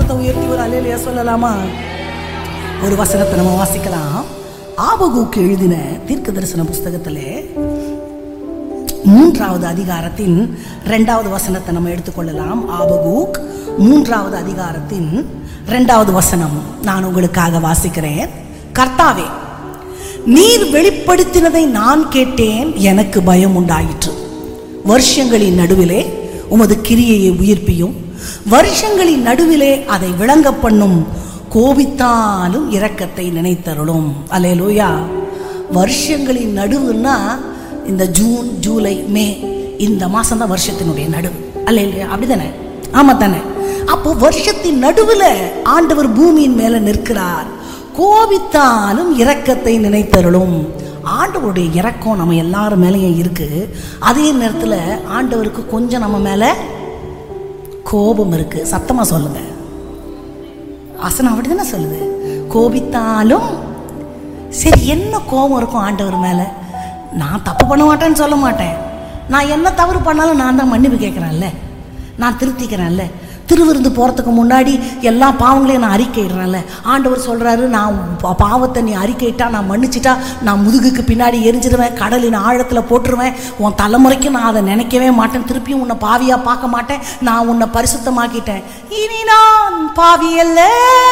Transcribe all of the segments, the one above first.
கரத்தை உயர்த்தி ஒரு அலையிலையா சொல்லலாமா ஒரு வசனத்தை நம்ம வாசிக்கலாம் ஆபகுக்கு எழுதின தீர்க்க தரிசன புஸ்தகத்திலே மூன்றாவது அதிகாரத்தின் இரண்டாவது வசனத்தை நம்ம எடுத்துக்கொள்ளலாம் ஆபகூக் மூன்றாவது அதிகாரத்தின் இரண்டாவது வசனம் நான் உங்களுக்காக வாசிக்கிறேன் கர்த்தாவே நீர் வெளிப்படுத்தினதை நான் கேட்டேன் எனக்கு பயம் உண்டாயிற்று வருஷங்களின் நடுவிலே உமது கிரியையை உயிர்ப்பியும் வருஷங்களின் நடுவிலே அதை விளங்க பண்ணும் கோபித்தாலும் இரக்கத்தை நினைத்தருளும் அல்லேலூயா வருஷங்களின் நடுவுன்னா இந்த ஜூன் ஜூலை மே இந்த மாசம் தான் வருஷத்தினுடைய நடுவு அல்ல இல்லையா அப்படிதானே ஆமா தானே அப்போ வருஷத்தின் நடுவுல ஆண்டவர் பூமியின் மேல நிற்கிறார் கோபித்தாலும் இரக்கத்தை நினைத்தருளும் ஆண்டவருடைய இரக்கம் நம்ம எல்லாரும் மேலேயும் இருக்கு அதே நேரத்தில் ஆண்டவருக்கு கொஞ்சம் நம்ம மேல கோபம் இருக்கு சத்தமா சொல்லுங்க வசனம் அப்படிதானே சொல்லுது கோபித்தாலும் சரி என்ன கோபம் இருக்கும் ஆண்டவர் மேலே நான் தப்பு பண்ண மாட்டேன்னு சொல்ல மாட்டேன் நான் என்ன தவறு பண்ணாலும் நான் தான் மன்னிப்பு கேட்குறேன்ல நான் திருத்திக்கிறேன்ல திருவிருந்து போகிறதுக்கு முன்னாடி எல்லா பாவங்களையும் நான் அறிக்கையிடுறேன்ல ஆண்டவர் சொல்கிறாரு நான் பா- பாவத்தை நீ அறிக்கையிட்டா நான் மன்னிச்சிட்டா நான் முதுகுக்கு பின்னாடி எரிஞ்சிருவேன் கடலின் ஆழத்தில் போட்டுருவேன் உன் தலைமுறைக்கு நான் அதை நினைக்கவே மாட்டேன் திருப்பியும் உன்னை பாவியாக பார்க்க மாட்டேன் நான் உன்னை பரிசுத்தமாக்கிட்டேன் இனி நான் பாவியல்ல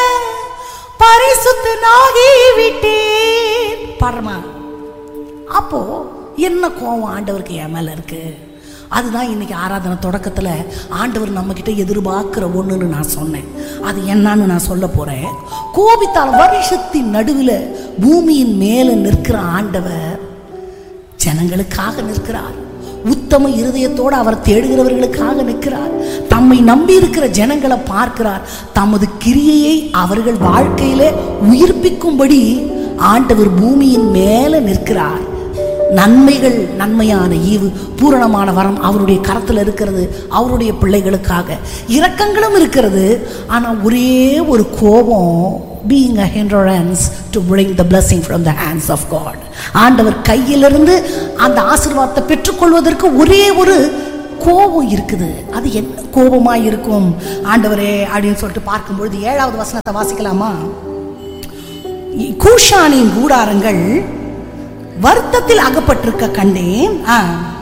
பரிசுத்தனாகி விட்டேன் பாடுறமா அப்போ என்ன கோவம் ஆண்டவருக்கு என் மேல இருக்கு அதுதான் இன்னைக்கு ஆராதனை தொடக்கத்தில் ஆண்டவர் நம்மக்கிட்ட எதிர்பார்க்கிற ஒன்றுன்னு நான் சொன்னேன் அது என்னன்னு நான் சொல்ல போறேன் கோபித்தால் வருஷத்தின் நடுவில் பூமியின் மேலே நிற்கிற ஆண்டவர் ஜனங்களுக்காக நிற்கிறார் உத்தம இருதயத்தோடு அவர் தேடுகிறவர்களுக்காக நிற்கிறார் தம்மை நம்பி இருக்கிற ஜனங்களை பார்க்கிறார் தமது கிரியையை அவர்கள் வாழ்க்கையிலே உயிர்ப்பிக்கும்படி ஆண்டவர் பூமியின் மேலே நிற்கிறார் நன்மைகள் நன்மையான ஈவு பூரணமான வரம் அவருடைய கரத்தில் இருக்கிறது அவருடைய பிள்ளைகளுக்காக இரக்கங்களும் இருக்கிறது ஆனால் ஒரே ஒரு கோபம் being a hindrance to bring the blessing from the hands of God ஆண்டவர் கையிலிருந்து அந்த ஆசீர்வாதத்தை பெற்றுக்கொள்வதற்கு ஒரே ஒரு கோபம் இருக்குது அது என்ன கோபமா இருக்கும் ஆண்டவரே அப்படின்னு சொல்லிட்டு பார்க்கும்பொழுது ஏழாவது வசனத்தை வாசிக்கலாமா கூஷானின் கூடாரங்கள் வருத்தத்தில் அகப்பட்டிருக்க கண்டேன் ஆ.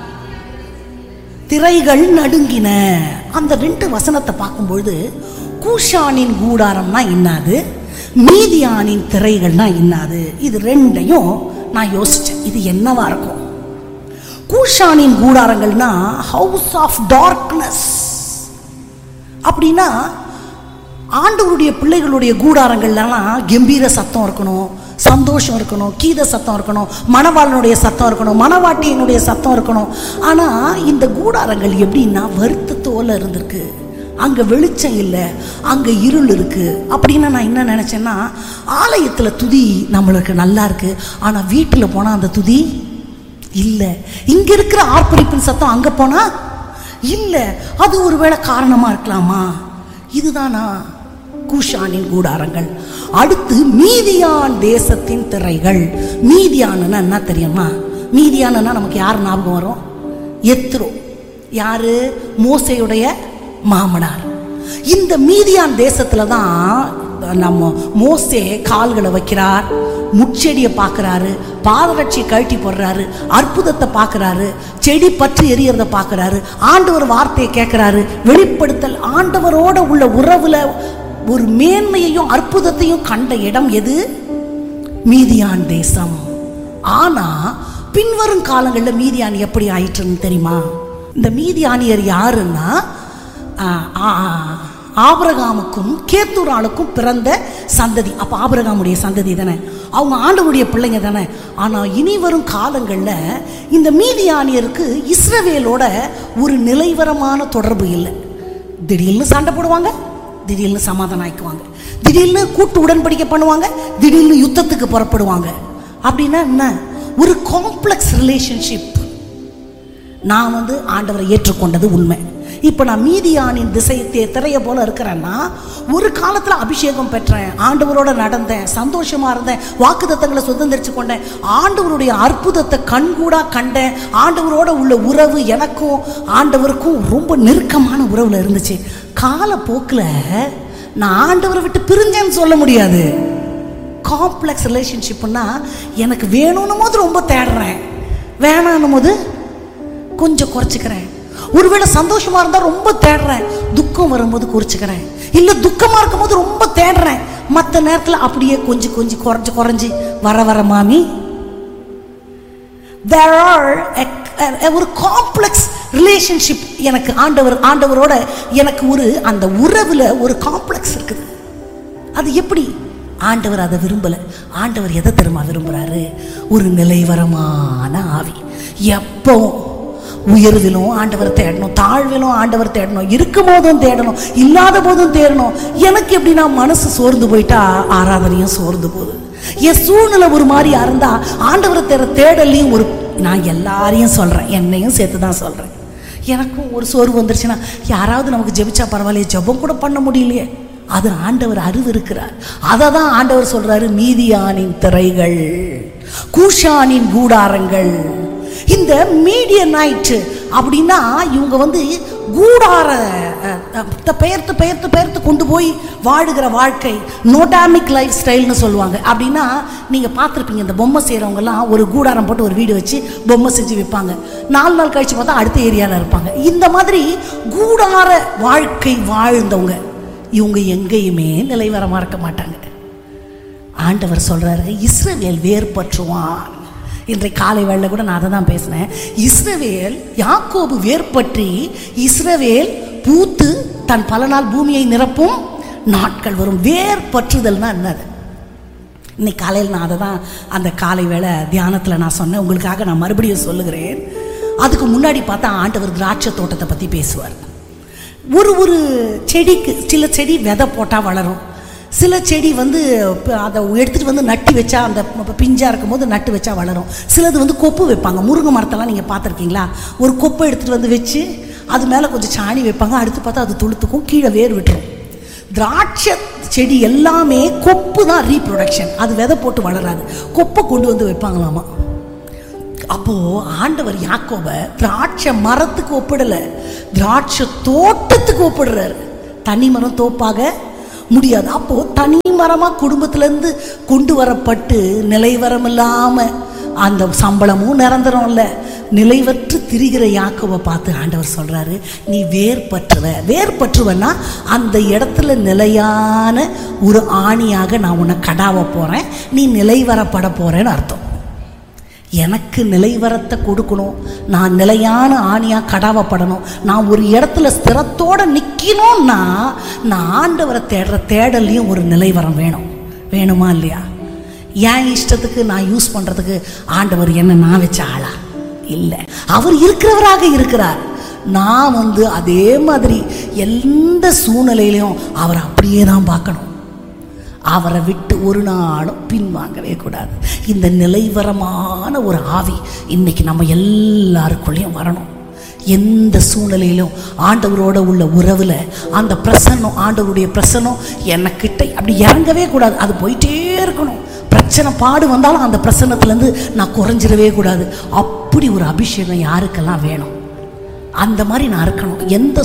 திரைகள் நடுங்கின அந்த ரெண்டு வசனத்தை பார்க்கும்பொழுது கூஷானின் கூடாரம்னா இன்னாது மீதியானின் திரைகள்னா இன்னாது இது ரெண்டையும் நான் யோசிச்சேன் இது என்னவா இருக்கும் கூஷானின் கூடாரங்கள்னா ஹவுஸ் ஆஃப் டார்க்னஸ் அப்படின்னா ஆண்டவருடைய பிள்ளைகளுடைய கூடாரங்கள்லாம் கம்பீர சத்தம் இருக்கணும் சந்தோஷம் இருக்கணும் கீத சத்தம் இருக்கணும் மணவாளனுடைய சத்தம் இருக்கணும் மணவாட்டியினுடைய சத்தம் இருக்கணும் ஆனால் இந்த கூடாரங்கள் எப்படின்னா வருத்தத்தோல இருந்திருக்கு அங்கே வெளிச்சம் இல்லை அங்கே இருள் இருக்கு அப்படின்னு நான் என்ன நினச்சேன்னா ஆலயத்தில் துதி நம்மளுக்கு நல்லா இருக்கு ஆனால் வீட்டில் போனால் அந்த துதி இல்லை இங்க இருக்கிற ஆர்ப்பரிப்பின் சத்தம் அங்க போனா இல்லை அது ஒருவேளை காரணமா இருக்கலாமா இதுதானா கூஷானின் கூடாரங்கள் அடுத்து மீதியான் தேசத்தின் திரைகள் மீதியானுன்னா என்ன தெரியுமா மீதியானுன்னா நமக்கு யார் ஞாபகம் வரும் எத்ரோ யாரு மோசையுடைய மாமனார் இந்த மீதியான் தேசத்துல தான் நம்ம மோசே கால்களை வைக்கிறார் முட்செடியை பார்க்குறாரு பாதரட்சி கழட்டி போடுறாரு அற்புதத்தை பார்க்குறாரு செடி பற்றி எரியறத பார்க்குறாரு ஆண்டவர் வார்த்தையை கேட்குறாரு வெளிப்படுத்தல் ஆண்டவரோட உள்ள உறவுல ஒரு மேன்மையையும் அற்புதத்தையும் கண்ட இடம் எது மீதியான் தேசம் ஆனா பின்வரும் காலங்களில் மீதியான் எப்படி ஆயிற்றுன்னு தெரியுமா இந்த மீதியானியர் யாருன்னா ஆ, ஆ, ஆபிரகாமுக்கும் கேத்தூராளுக்கும் பிறந்த சந்ததி அப்போ ஆபிரகாமுடைய சந்ததி தானே அவங்க ஆண்டவருடைய பிள்ளைங்க தானே ஆனால் இனி வரும் காலங்களில் இந்த மீதியானியருக்கு இஸ்ரவேலோட ஒரு நிலைவரமான தொடர்பு இல்லை திடீர்னு சண்டை போடுவாங்க திடீர்னு சமாதானம் ஆயிக்குவாங்க திடீர்னு கூட்டு உடன்படிக்கை பண்ணுவாங்க திடீர்னு யுத்தத்துக்கு புறப்படுவாங்க அப்படின்னா என்ன ஒரு காம்ப்ளெக்ஸ் ரிலேஷன்ஷிப் நான் வந்து ஆண்டவரை ஏற்றுக்கொண்டது உண்மை இப்போ நான் மீதியானின் திசை தே- திரைய போல இருக்கிறேன்னா ஒரு காலத்தில் அபிஷேகம் பெற்றேன் ஆண்டவரோட நடந்தேன் சந்தோஷமா இருந்தேன் வாக்குத்தத்தங்களை சுதந்திரிச்சு கொண்டேன் ஆண்டவருடைய அற்புதத்தை கண்கூடா கண்டேன் ஆண்டவரோட உள்ள உறவு எனக்கும் ஆண்டவருக்கும் ரொம்ப நெருக்கமான உறவுல இருந்துச்சு காலப்போக்கில் நான் ஆண்டவரை விட்டு பிரிஞ்சேன்னு சொல்ல முடியாது காம்ப்ளெக்ஸ் ரிலேஷன்ஷிப்னா எனக்கு வேணும்னும் போது ரொம்ப தேடுறேன் வேணான்னும் போது கொஞ்சம் குறைச்சிக்கிறேன் ஒருவேளை சந்தோஷமா இருந்தா ரொம்ப தேடுறேன் துக்கம் வரும்போது குறைச்சிக்கிறேன் இல்ல துக்கமா இருக்கும்போது ரொம்ப தேடுறேன் மற்ற நேரத்துல அப்படியே கொஞ்சம் கொஞ்சம் குறைஞ்சு குறைஞ்சு வர வர மாமி there are a- a- ஒரு காம்ப்ளெக்ஸ் ரிலேஷன்ஷிப் எனக்கு ஆண்டவர் ஆண்டவரோட எனக்கு ஒரு அந்த உறவுல ஒரு காம்ப்ளெக்ஸ் இருக்குது அது எப்படி ஆண்டவர் அதை விரும்பல ஆண்டவர் எதை தெரியுமா விரும்புறாரு ஒரு நிலைவரமான ஆவி எப்போ உயர்விலும் ஆண்டவர் தேடணும் தாழ்விலும் ஆண்டவர் தேடணும் இருக்கும் போதும் தேடணும் இல்லாத போதும் தேடணும் எனக்கு எப்படின்னா மனசு சோர்ந்து போயிட்டா ஆராதனையும் சோர்ந்து போகுது என் சூழ்நிலை ஒரு மாதிரியா இருந்தா ஆண்டவரை தேட தேடலையும் ஒரு நான் எல்லாரையும் சொல்றேன் என்னையும் சேர்த்து தான் சொல்றேன் எனக்கும் ஒரு சோர்வு வந்துருச்சுன்னா யாராவது நமக்கு ஜெபிச்சா பரவாயில்லையே ஜெபம் கூட பண்ண முடியலையே அது ஆண்டவர் அறிவு இருக்கிறார் அதை தான் ஆண்டவர் சொல்றாரு மீதியானின் திரைகள் கூஷானின் கூடாரங்கள் இந்த மீடிய நைட் அப்படின்னா இவங்க வந்து கூடார அஹ், அஹ், பெயர்த்து பெயர்த்து பெயர்த்து கொண்டு போய் வாழுகிற வாழ்க்கை நோடாமிக் லைஃப் ஸ்டைல்னு சொல்லுவாங்க அப்படின்னா நீங்கள் பார்த்துருப்பீங்க இந்த பொம்மை செய்கிறவங்கலாம் ஒரு கூடாரம் போட்டு ஒரு வீடு வச்சு பொம்மை செஞ்சு விற்பாங்க நாலு நாள் கழிச்சு பார்த்தா அடுத்த ஏரியாவில் இருப்பாங்க இந்த மாதிரி கூடார வாழ்க்கை வாழ்ந்தவங்க இவங்க எங்கேயுமே நிலைவரமாக இருக்க மாட்டாங்க ஆண்டவர் சொல்றாரு இஸ்ரவேல் வேர்பற்றுவான் இன்றைக்கு காலை வேளையில கூட நான் அதை தான் பேசினேன் இஸ்ரவேல் யாக்கோபு வேர்பற்றி இஸ்ரவேல் பூத்து தன் பல நாள் பூமியை நிரப்பும் நாட்கள் வரும் வேர்பற்றுதல்னா என்னது இன்னைக்கு காலையில் நான் அதை தான் அந்த காலை வேளை தியானத்தில் நான் சொன்னேன் உங்களுக்காக நான் மறுபடியும் சொல்லுகிறேன் அதுக்கு முன்னாடி பார்த்தா ஆண்டவர் திராட்சை தோட்டத்தை பற்றி பேசுவார் ஒரு ஒரு செடிக்கு சில செடி விதை போட்டால் வளரும் சில செடி வந்து ப- அதை எடுத்துகிட்டு வந்து நட்டு வச்சா அந்த ப- பிஞ்சா இருக்கும்போது நட்டு வச்சா வளரும் சிலது வந்து கொப்பு வைப்பாங்க முருங்கை மரத்தெல்லாம் நீங்கள் பார்த்துருக்கீங்களா ஒரு கொப்பை எடுத்துகிட்டு வந்து வச்சு அது மேலே கொஞ்சம் சாணி வைப்பாங்க அடுத்து பார்த்தா அது துளுத்துக்கும் கீழே வேர் விட்டுரும் திராட்சை செடி எல்லாமே கொப்பு தான் ரீப்ரொடக்ஷன் அது விதை போட்டு வளராது கொப்பை கொண்டு வந்து வைப்பாங்களாமா அப்போ ஆண்டவர் யாக்கோப திராட்சை மரத்துக்கு ஒப்பிடல திராட்சை தோட்டத்துக்கு ஒப்பிடுறாரு தனி மரம் தோப்பாக முடியாது அப்போ தனி மரமா குடும்பத்துல இருந்து கொண்டு வரப்பட்டு நிலைவரம் இல்லாம அந்த சம்பளமும் நிரந்தரம் இல்லை நிலைவற்று திரிகிற யாக்கோவை பார்த்து ஆண்டவர் சொல்றாரு நீ வேர்பற்றுவ வேர்பற்றுவன்னா அந்த இடத்துல நிலையான ஒரு ஆணியாக நான் உன்னை கடாவ போறேன் நீ நிலைவரப்பட போறேன்னு அர்த்தம் எனக்கு நிலைவரத்தை கொடுக்கணும் நான் நிலையான ஆணியா கடாவப்படணும் நான் ஒரு இடத்துல ஸ்திரத்தோட நிற்கணும்னா நான் ஆண்டவரை தேடுற தேடலையும் ஒரு நிலைவரம் வேணும் வேணுமா இல்லையா என் இஷ்டத்துக்கு நான் யூஸ் பண்ணுறதுக்கு ஆண்டவர் என்ன நான் வச்ச ஆளா இல்லை அவர் இருக்கிறவராக இருக்கிறார் நான் வந்து அதே மாதிரி எந்த சூழ்நிலையிலையும் அவரை அப்படியே தான் பார்க்கணும் அவரை விட்டு ஒரு நாளும் பின்வாங்கவே கூடாது இந்த நிலைவரமான ஒரு ஆவி இன்னைக்கு நம்ம எல்லாருக்குள்ளேயும் வரணும் எந்த சூழ்நிலையிலும் ஆண்டவரோட உள்ள உறவுல அந்த பிரசன்னம் ஆண்டவருடைய பிரசன்னம் எனக்கிட்ட அப்படி இறங்கவே கூடாது அது போயிட்டே இருக்கணும் பிரச்சனை பாடு வந்தாலும் அந்த பிரசன்னத்துலேருந்து நான் குறைஞ்சிடவே கூடாது அப்படி ஒரு அபிஷேகம் யாருக்கெல்லாம் வேணும் அந்த மாதிரி நான் இருக்கணும் எந்த